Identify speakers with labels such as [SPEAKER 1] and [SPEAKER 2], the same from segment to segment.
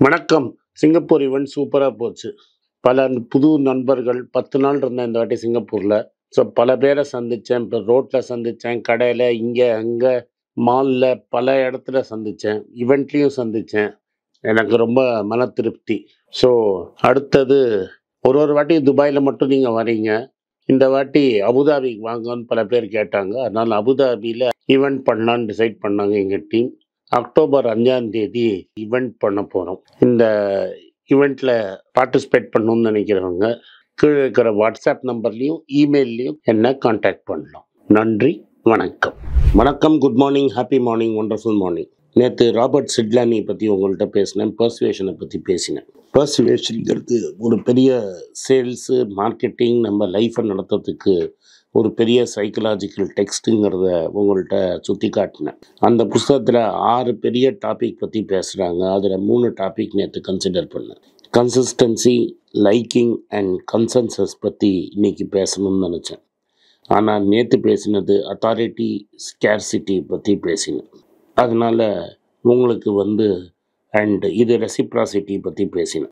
[SPEAKER 1] வணக்கம் Singapore event சூப்பராக போச்சு பல புது நண்பர்கள் பத்து நாள் இருந்தேன் இந்த வாட்டி சிங்கப்பூரில் ஸோ பல பேரை சந்தித்தேன் இப்போ ரோட்டில் சந்தித்தேன் கடையில் இங்கே அங்கே மாலில் பல இடத்துல சந்தித்தேன் ஈவெண்ட்லேயும் சந்தித்தேன் எனக்கு ரொம்ப மன திருப்தி ஸோ அடுத்தது ஒரு ஒரு வாட்டி துபாயில் மட்டும் நீங்கள் வரீங்க இந்த வாட்டி அபுதாபிக்கு வாங்கன்னு பல பேர் கேட்டாங்க அதனால் அபுதாபியில் ஈவெண்ட் பண்ணலான்னு டிசைட் பண்ணாங்க எங்கள் டீம் அக்டோபர் அஞ்சாம் தேதி ஈவெண்ட் பண்ண போகிறோம் இந்த ஈவெண்ட்டில் பார்ட்டிசிபேட் பண்ணணும்னு நினைக்கிறவங்க கீழே இருக்கிற வாட்ஸ்அப் நம்பர்லேயும் இமெயில்லையும் என்ன காண்டாக்ட் பண்ணலாம் நன்றி வணக்கம் வணக்கம் good morning happy morning wonderful morning நேற்று ராபர்ட் சிட்லானி பற்றி உங்கள்கிட்ட பேசினேன் பர்சுவேஷனை பற்றி பேசினேன் பர்சுவேஷனுங்கிறது ஒரு பெரிய சேல்ஸு மார்க்கெட்டிங் நம்ம லைஃப்பை நடத்துறதுக்கு ஒரு பெரிய சைக்கலாஜிக்கல் டெக்ஸ்ட்டுங்கிறத உங்கள்கிட்ட சுற்றி காட்டினேன் அந்த புஸ்தகத்தில் ஆறு பெரிய டாபிக் பற்றி பேசுகிறாங்க அதில் மூணு டாபிக் நேற்று கன்சிடர் பண்ணேன் கன்சிஸ்டன்சி லைக்கிங் அண்ட் கன்சன்சஸ் பற்றி இன்னைக்கு பேசணும்னு நினச்சேன் ஆனால் நேற்று பேசினது அத்தாரிட்டி ஸ்கேர்சிட்டி பற்றி பேசினேன் அதனால் உங்களுக்கு வந்து அண்ட் இது ரெசிப்ராசிட்டி பற்றி பேசினேன்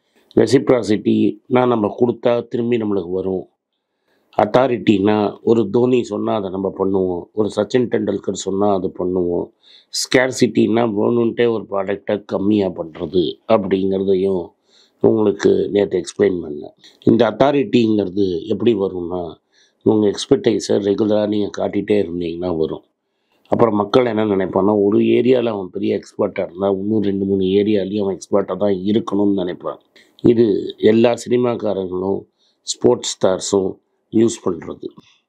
[SPEAKER 1] ரெசிப்ராசிட்டினா நம்ம கொடுத்தா திரும்பி நம்மளுக்கு வரும் அத்தாரிட்டினா ஒரு தோனி சொன்னால் அதை நம்ம பண்ணுவோம் ஒரு சச்சின் டெண்டுல்கர் சொன்னால் அது பண்ணுவோம் ஸ்கேர்சிட்டினா வேணுன்ட்டே ஒரு ப்ராடக்டை கம்மியாக பண்ணுறது அப்படிங்கிறதையும் உங்களுக்கு நேற்று எக்ஸ்பிளைன் பண்ணேன் இந்த அத்தாரிட்டிங்கிறது எப்படி வரும்னா உங்கள் எக்ஸ்பெக்டைஸை ரெகுலராக நீங்கள் காட்டிகிட்டே இருந்தீங்கன்னா வரும் அப்புறம் மக்கள் என்ன நினைப்பான்னா ஒரு ஏரியாவில் அவன் பெரிய எக்ஸ்பர்ட்டாக இருந்தால் இன்னும் ரெண்டு மூணு ஏரியாலையும் அவன் எக்ஸ்பர்ட்டாக தான் இருக்கணும்னு நினைப்பான் இது எல்லா சினிமாக்காரங்களும் ஸ்போர்ட்ஸ் ஸ்டார்ஸும் யூஸ் பண்ணுறது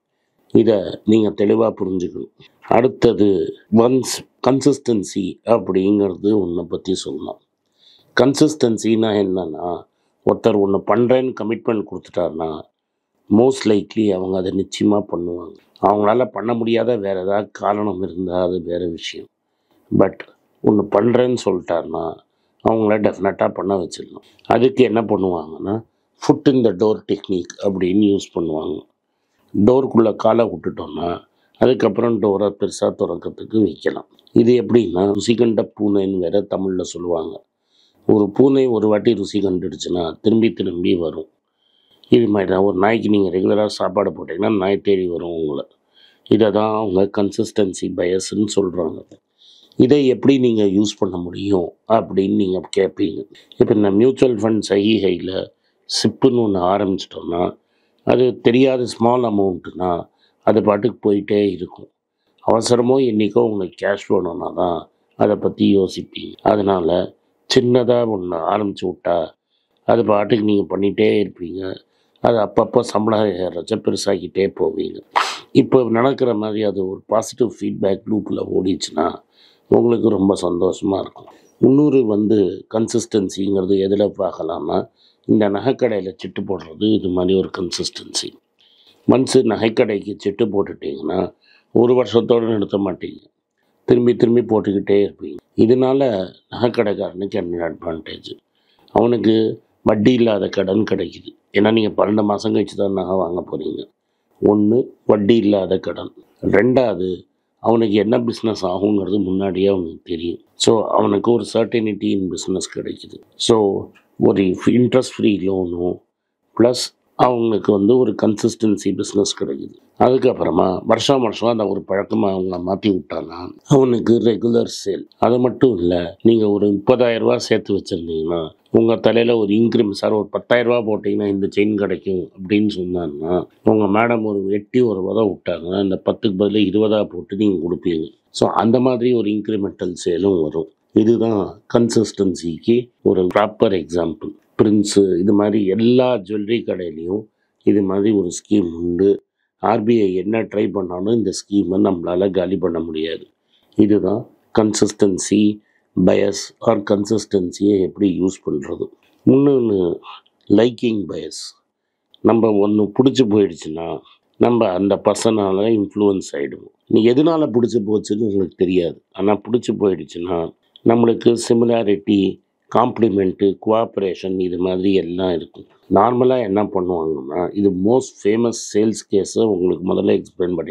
[SPEAKER 1] இதை நீங்கள் தெளிவாக புரிஞ்சுக்கணும் அடுத்தது ஒன்ஸ் கன்சிஸ்டன்சி அப்படிங்கிறது ஒன்றை பற்றி சொல்லலாம் கன்சிஸ்டன்சினா என்னன்னா ஒருத்தர் ஒன்று பண்ணுறேன்னு கமிட்மெண்ட் கொடுத்துட்டாருன்னா மோஸ்ட் லைக்லி அவங்க அதை நிச்சயமாக பண்ணுவாங்க அவங்களால பண்ண முடியாத வேறு ஏதாவது காரணம் இருந்தால் அது வேறு விஷயம் பட் ஒன்று பண்ணுறேன்னு சொல்லிட்டாருன்னா அவங்கள டெஃபினட்டாக பண்ண வச்சிடணும் அதுக்கு என்ன பண்ணுவாங்கன்னா foot in the door technique அப்படின்னு யூஸ் பண்ணுவாங்க டோருக்குள்ளே காலை விட்டுட்டோம்னா அதுக்கப்புறம் டோரை பெருசாக திறக்கிறதுக்கு வைக்கலாம் இது எப்படின்னா ருசி கண்ட பூனைன்னு வேற தமிழில் சொல்லுவாங்க ஒரு பூனை ஒரு வாட்டி ருசி கண்டுடுச்சுன்னா திரும்பி திரும்பி வரும் இது மாதிரி தான் ஒரு நாய்க்கு நீங்கள் ரெகுலராக சாப்பாடு போட்டிங்கன்னா நாய் தேடி வரும் உங்களை இதை தான் அவங்க கன்சிஸ்டன்சி பயஸ்ன்னு சொல்கிறாங்க இதை எப்படி நீங்கள் யூஸ் பண்ண முடியும் அப்படின்னு நீங்கள் கேட்பீங்க இப்போ இந்த மியூச்சுவல் ஃபண்ட் சஹிஹையில் சிப்புன்னு ஒன்று ஆரம்பிச்சிட்டோம்னா அது தெரியாத ஸ்மால் அமௌண்ட்டுனா அது பாட்டுக்கு போயிட்டே இருக்கும் அவசரமோ என்றைக்கோ உங்களுக்கு கேஷ் வேணும்னா தான் அதை பற்றி யோசிப்பீங்க அதனால் சின்னதாக ஒன்று ஆரம்பித்து விட்டா அது பாட்டுக்கு நீங்கள் பண்ணிகிட்டே இருப்பீங்க அது அப்பப்போ சம்பளம் ஏறச்ச பெருசாக்கிட்டே போவீங்க இப்போ நடக்கிற மாதிரி அது ஒரு பாசிட்டிவ் ஃபீட்பேக் லூப்பில் ஓடிச்சுன்னா உங்களுக்கு ரொம்ப சந்தோஷமாக இருக்கும் இன்னொரு வந்து கன்சிஸ்டன்சிங்கிறது எதில் பார்க்கலாம்னா இந்த நகைக்கடையில் சிட்டு போடுறது இது மாதிரி ஒரு கன்சிஸ்டன்சி மன்ஸு நகைக்கடைக்கு சிட்டு போட்டுட்டிங்கன்னா ஒரு வருஷத்தோடு நிறுத்த மாட்டீங்க திரும்பி திரும்பி போட்டுக்கிட்டே இருப்பீங்க இதனால நகைக்கடைக்காரனுக்கு என்ன அட்வான்டேஜ் அவனுக்கு வட்டி இல்லாத கடன் கிடைக்குது ஏன்னா நீங்கள் பன்னெண்டு மாதம் கழிச்சு தான் நகை வாங்க போகிறீங்க ஒன்று வட்டி இல்லாத கடன் ரெண்டாவது அவனுக்கு என்ன பிஸ்னஸ் ஆகுங்கிறது முன்னாடியே அவனுக்கு தெரியும் ஸோ அவனுக்கு ஒரு சர்டனிட்டி இன் பிஸ்னஸ் கிடைக்குது ஸோ ஒரு இன்ட்ரெஸ்ட் ஃப்ரீ லோனும் ப்ளஸ் அவங்களுக்கு வந்து ஒரு கன்சிஸ்டன்சி பிஸ்னஸ் கிடைக்குது அதுக்கப்புறமா வருஷம் வருஷம் அந்த ஒரு பழக்கமாக அவங்க மாற்றி விட்டானா அவனுக்கு ரெகுலர் சேல் அது மட்டும் இல்லை நீங்கள் ஒரு முப்பதாயிரம் ரூபாய் சேர்த்து வச்சுருந்தீங்கன்னா உங்கள் தலையில் ஒரு இன்க்ரிமெண்ட் சார் ஒரு பத்தாயிரம் ரூபாய் போட்டிங்கன்னா இந்த செயின் கிடைக்கும் அப்படின்னு சொன்னாங்கன்னா உங்கள் மேடம் ஒரு எட்டி ஒரு உதவ விட்டாங்க அந்த பத்துக்கு பதில் இருபதா போட்டு நீங்கள் கொடுப்பீங்க ஸோ அந்த மாதிரி ஒரு இன்க்ரிமெண்டல் சேலும் வரும் இதுதான் கன்சிஸ்டன்சிக்கு ஒரு ப்ராப்பர் எக்ஸாம்பிள் பிரின்ஸு இது மாதிரி எல்லா ஜுவல்லரி கடையிலையும் இது மாதிரி ஒரு ஸ்கீம் உண்டு ஆர்பிஐ என்ன ட்ரை பண்ணாலும் இந்த ஸ்கீமை நம்மளால் காலி பண்ண முடியாது இதுதான் கன்சிஸ்டன்சி பயஸ் ஆர் கன்சிஸ்டன்சியை எப்படி யூஸ் பண்ணுறது இன்னொன்று லைக்கிங் பயஸ் நம்ம ஒன்று பிடிச்சி போயிடுச்சுன்னா நம்ம அந்த பர்சனால் இன்ஃப்ளூயன்ஸ் ஆகிடுவோம் நீ எதனால் பிடிச்சி போச்சுன்னு உங்களுக்கு தெரியாது ஆனால் பிடிச்சி போயிடுச்சுன்னா நம்மளுக்கு சிமிலாரிட்டி காம்ப்ளிமெண்ட்டு கோஆப்ரேஷன் இது மாதிரி எல்லாம் இருக்கும் நார்மலாக என்ன பண்ணுவாங்கன்னா இது மோஸ்ட் ஃபேமஸ் சேல்ஸ் கேஸை உங்களுக்கு முதல்ல எக்ஸ்பிளைன் பண்ணிடுறேன்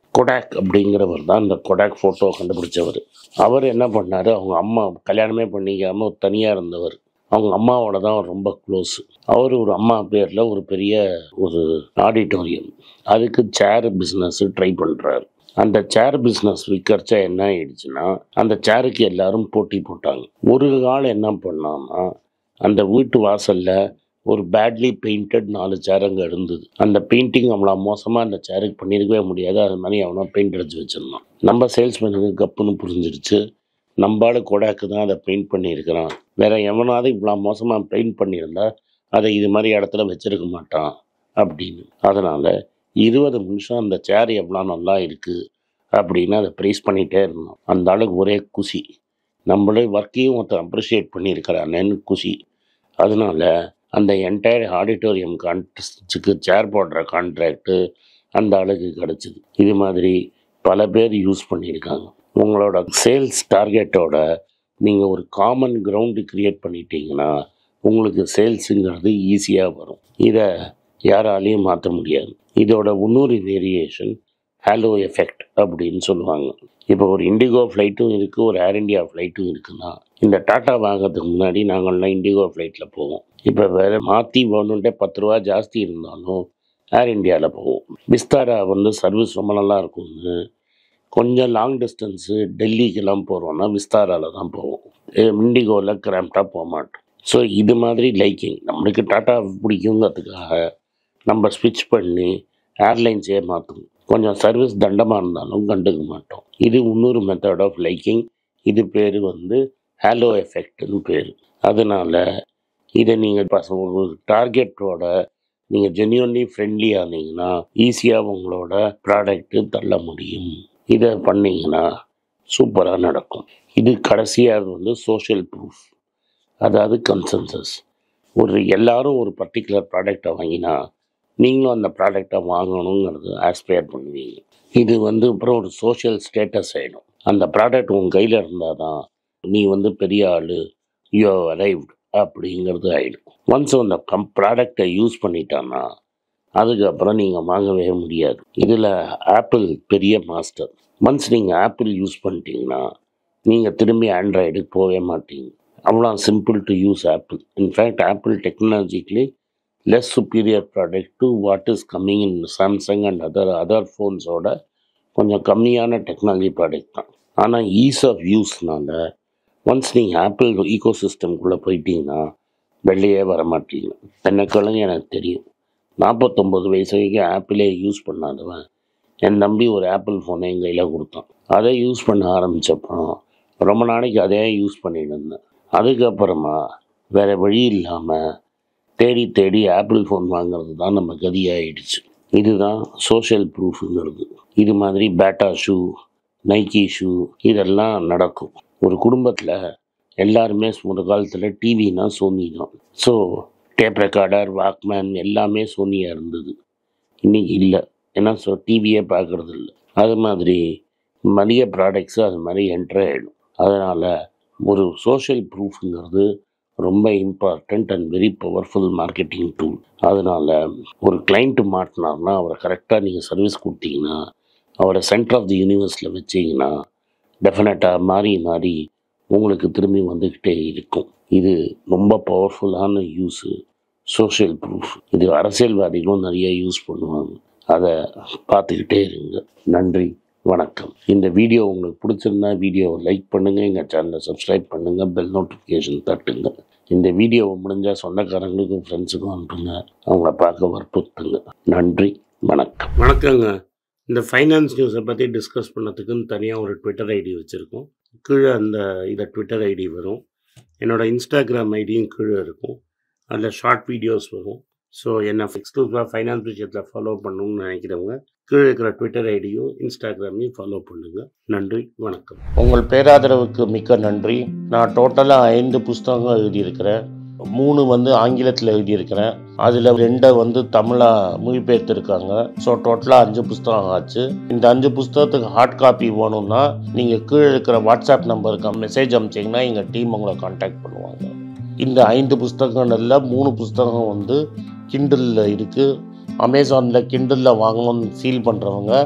[SPEAKER 1] கொடாக் அப்படிங்கிறவர் தான் இந்த கொடாக் ஃபோட்டோ கண்டுபிடிச்சவர் அவர் என்ன பண்ணார் அவங்க அம்மா கல்யாணமே பண்ணிக்காமல் தனியாக இருந்தவர் அவங்க அம்மாவோட தான் அவர் ரொம்ப க்ளோஸ் அவர் ஒரு அம்மா பேரில் ஒரு பெரிய ஒரு ஆடிட்டோரியம் அதுக்கு சேர் பிஸ்னஸ் ட்ரை பண்ணுறாரு அந்த சேர் பிஸ்னஸ் விற்கிறச்ச என்ன ஆயிடுச்சுன்னா அந்த சேருக்கு எல்லாரும் போட்டி போட்டாங்க ஒரு ஆள் என்ன பண்ணான்னா அந்த வீட்டு வாசலில் ஒரு பேட்லி பெயிண்டட் நாலு சேர் அங்கே இருந்தது அந்த பெயிண்டிங் அவ்வளோ மோசமாக அந்த சேருக்கு பண்ணியிருக்கவே முடியாது அது மாதிரி அவனா பெயிண்ட் அடிச்சு வச்சிருந்தான் நம்ம சேல்ஸ்மேனுக்கு கப்புன்னு புரிஞ்சிருச்சு நம்பால கொடாக்கு தான் அதை பெயிண்ட் பண்ணியிருக்கிறான் வேற எவனாவது இவ்வளோ மோசமாக பெயிண்ட் பண்ணியிருந்தா அதை இது மாதிரி இடத்துல வச்சிருக்க மாட்டான் அப்படின்னு அதனால் இருபது நிமிஷம் அந்த சேர் எவ்வளோ நல்லா இருக்குது அப்படின்னு அதை ப்ரைஸ் பண்ணிகிட்டே இருந்தோம் அந்த ஆளுக்கு ஒரே குஷி நம்மளே ஒர்க்கையும் ஒருத்தர் அப்ரிஷியேட் பண்ணியிருக்கிறானேன்னு குஷி அதனால அந்த என்டையர் ஆடிட்டோரியம் கான்ட்ரஸ்ட்டுக்கு சேர் போடுற கான்ட்ராக்டு அந்த ஆளுக்கு கிடச்சிது இது மாதிரி பல பேர் யூஸ் பண்ணியிருக்காங்க உங்களோட சேல்ஸ் டார்கெட்டோட நீங்கள் ஒரு காமன் கிரவுண்டு கிரியேட் பண்ணிட்டீங்கன்னா உங்களுக்கு சேல்ஸுங்கிறது ஈஸியாக வரும் இதை யாராலையும் மாற்ற முடியாது இதோட இன்னொரு வேரியேஷன் ஹாலோ எஃபெக்ட் அப்படின்னு சொல்லுவாங்க இப்போ ஒரு இண்டிகோ ஃப்ளைட்டும் இருக்குது ஒரு ஏர் இந்தியா ஃப்ளைட்டும் இருக்குன்னா இந்த டாட்டா வாங்குறதுக்கு முன்னாடி நாங்கள்லாம் இண்டிகோ ஃப்ளைட்டில் போவோம் இப்போ வேறு மாற்றி வேணுன்ட்டே பத்து ரூபா ஜாஸ்தி இருந்தாலும் ஏர் இந்தியாவில் போவோம் விஸ்தாரா வந்து சர்வீஸ் ரொம்ப நல்லா இருக்கும்னு கொஞ்சம் லாங் டிஸ்டன்ஸு டெல்லிக்கெல்லாம் போகிறோன்னா விஸ்தாராவில் தான் போவோம் இண்டிகோவில் கிராம்ப்டாக போக மாட்டோம் ஸோ இது மாதிரி லைக்கிங் நம்மளுக்கு டாட்டா பிடிக்குங்கிறதுக்காக நம்ம ஸ்விட்ச் பண்ணி ஏர்லைன்ஸே மாற்றுவோம் கொஞ்சம் சர்வீஸ் தண்டமாக இருந்தாலும் கண்டுக்க மாட்டோம் இது இன்னொரு மெத்தட் ஆஃப் லைக்கிங் இது பேர் வந்து ஹேலோ எஃபெக்ட்னு பேர் அதனால் இதை நீங்கள் ஒரு டார்கெட்டோட நீங்கள் ஜென்யூன்லி ஃப்ரெண்ட்லி ஆனீங்கன்னா ஈஸியாக உங்களோட ப்ராடக்ட்டு தள்ள முடியும் இதை பண்ணீங்கன்னா சூப்பராக நடக்கும் இது கடைசியாக வந்து சோஷியல் ப்ரூஃப் அதாவது கன்சென்சஸ் ஒரு எல்லாரும் ஒரு பர்டிகுலர் ப்ராடக்டை வாங்கினா நீங்களும் அந்த ப்ராடக்டை வாங்கணுங்கிறது ஆஸ்பயர் பண்ணுவீங்க இது வந்து அப்புறம் ஒரு சோஷியல் ஸ்டேட்டஸ் ஆகிடும் அந்த ப்ராடக்ட் உன் கையில் இருந்தால் தான் நீ வந்து பெரிய ஆள் யூ அரைவ்டு அப்படிங்கிறது ஆகிடும் ஒன்ஸ் அந்த கம் ப்ராடக்டை யூஸ் பண்ணிட்டான்னா அதுக்கப்புறம் நீங்கள் வாங்கவே முடியாது இதில் ஆப்பிள் பெரிய மாஸ்டர் ஒன்ஸ் நீங்கள் ஆப்பிள் யூஸ் பண்ணிட்டீங்கன்னா நீங்கள் திரும்பி ஆண்ட்ராய்டுக்கு போகவே மாட்டீங்க அவ்வளோ simple to use Apple in fact Apple technologically less superior product to what is coming in Samsung and other other ஃபோன்ஸோட கொஞ்சம் கம்மியான டெக்னாலஜி ப்ராடக்ட் தான் ஆனால் ஈஸ் ஆஃப் யூஸ்னால ஒன்ஸ் நீங்கள் ஆப்பிள் ஈகோ சிஸ்டம்குள்ளே போயிட்டீங்கன்னா வெளியே வர மாட்டீங்க என்னக்களும் எனக்கு தெரியும் நாற்பத்தொம்பது வயசு வரைக்கும் ஆப்பிளே யூஸ் பண்ணாதவன் என் தம்பி ஒரு ஆப்பிள் ஃபோனை என் கையில் கொடுத்தான் அதை யூஸ் பண்ண ஆரம்பித்தப்பறம் ரொம்ப நாளைக்கு அதே யூஸ் பண்ணிட்டு இருந்தேன் அதுக்கப்புறமா வேறு வழி இல்லாமல் தேடி தேடி ஆப்பிள் ஃபோன் வாங்குறது தான் நம்ம கதியாயிடுச்சு இதுதான் சோஷியல் ப்ரூஃபுங்கிறது இது மாதிரி பேட்டா ஷூ நைக்கி ஷூ இதெல்லாம் நடக்கும் ஒரு குடும்பத்தில் எல்லாருமே ஒரு காலத்தில் டிவினா சோனி தான் ஸோ டேப் ரெக்கார்டர் வாக்மேன் எல்லாமே சோனியாக இருந்தது இன்னைக்கு இல்லை ஏன்னா ஸோ டிவியே பார்க்குறது இல்லை அது மாதிரி மளிகை ப்ராடக்ட்ஸு அது மாதிரி என்ட்ரு ஆகிடும் அதனால் ஒரு சோஷியல் ப்ரூஃப்ங்கிறது ரொம்ப important and very powerful marketing tool அதனால் ஒரு கிளைண்ட்டு மாட்டினார்னா அவரை கரெக்டாக நீங்கள் சர்வீஸ் கொடுத்தீங்கன்னா அவரை சென்டர் ஆஃப் தி யூனிவர்ஸில் வச்சிங்கன்னா டெஃபினட்டாக மாறி மாறி உங்களுக்கு திரும்பி வந்துக்கிட்டே இருக்கும் இது ரொம்ப பவர்ஃபுல்லான யூஸு சோஷியல் ப்ரூஃப் இது அரசியல்வாதிகளும் நிறைய யூஸ் பண்ணுவாங்க அதை பார்த்துக்கிட்டே இருங்க நன்றி வணக்கம் இந்த வீடியோ உங்களுக்கு பிடிச்சிருந்தா வீடியோவை லைக் பண்ணுங்கள் எங்கள் சேனலை சப்ஸ்கிரைப் பண்ணுங்கள் பெல் நோட்டிஃபிகேஷன் தட்டுங்க இந்த வீடியோவை முடிஞ்சால் சொந்தக்காரங்களுக்கும் ஃப்ரெண்ட்ஸுக்கும் அனுப்புங்க அவங்கள பார்க்க வற்புறுத்துங்க நன்றி வணக்கம் வணக்கங்க இந்த ஃபைனான்ஸ் நியூஸை பற்றி டிஸ்கஸ் பண்ணதுக்குன்னு தனியாக ஒரு ட்விட்டர் ஐடி வச்சுருக்கோம் கீழே அந்த இதை ட்விட்டர் ஐடி வரும் என்னோடய இன்ஸ்டாகிராம் ஐடியும் கீழே இருக்கும் அதில் ஷார்ட் வீடியோஸ் வரும் ஸோ என்ன எக்ஸ்க்ளூசிவாக ஃபைனான்ஸ் விஷயத்தில் ஃபாலோ பண்ணணும்னு நினைக்கிறவங்க கீழே இருக்கிற ட்விட்டர் ஐடியும் இன்ஸ்டாகிராமையும் ஃபாலோ பண்ணுங்கள் நன்றி வணக்கம் உங்கள் பேராதரவுக்கு மிக்க நன்றி நான் டோட்டலாக ஐந்து புஸ்தகங்கள் எழுதியிருக்கிறேன் மூணு வந்து ஆங்கிலத்தில் எழுதியிருக்கிறேன் அதில் ரெண்டை வந்து தமிழாக மொழிபெயர்த்துருக்காங்க ஸோ டோட்டலாக அஞ்சு புஸ்தகம் ஆச்சு இந்த அஞ்சு புஸ்தகத்துக்கு ஹார்ட் காப்பி வேணும்னா நீங்கள் கீழே இருக்கிற வாட்ஸ்அப் நம்பருக்கு மெசேஜ் அனுப்பிச்சிங்கன்னா எங்கள் டீம் உங்களை காண்டாக்ட் பண்ணுவாங்க இந்த ஐந்து புஸ்தகங்களில் மூணு புஸ்தகம் வந்து கிண்டலில் இருக்குது அமேசானில் கிண்டலில் வாங்கணும்னு ஃபீல் பண்ணுறவங்க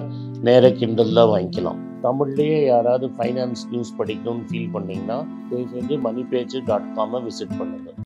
[SPEAKER 1] நேர கிண்டலில் வாங்கிக்கலாம் தமிழ்லேயே யாராவது ஃபைனான்ஸ் நியூஸ் படிக்கணும்னு ஃபீல் பண்ணிங்கன்னா தயவு செஞ்சு மணி பேஜ் டாட் காமை விசிட் பண்ணுங்கள்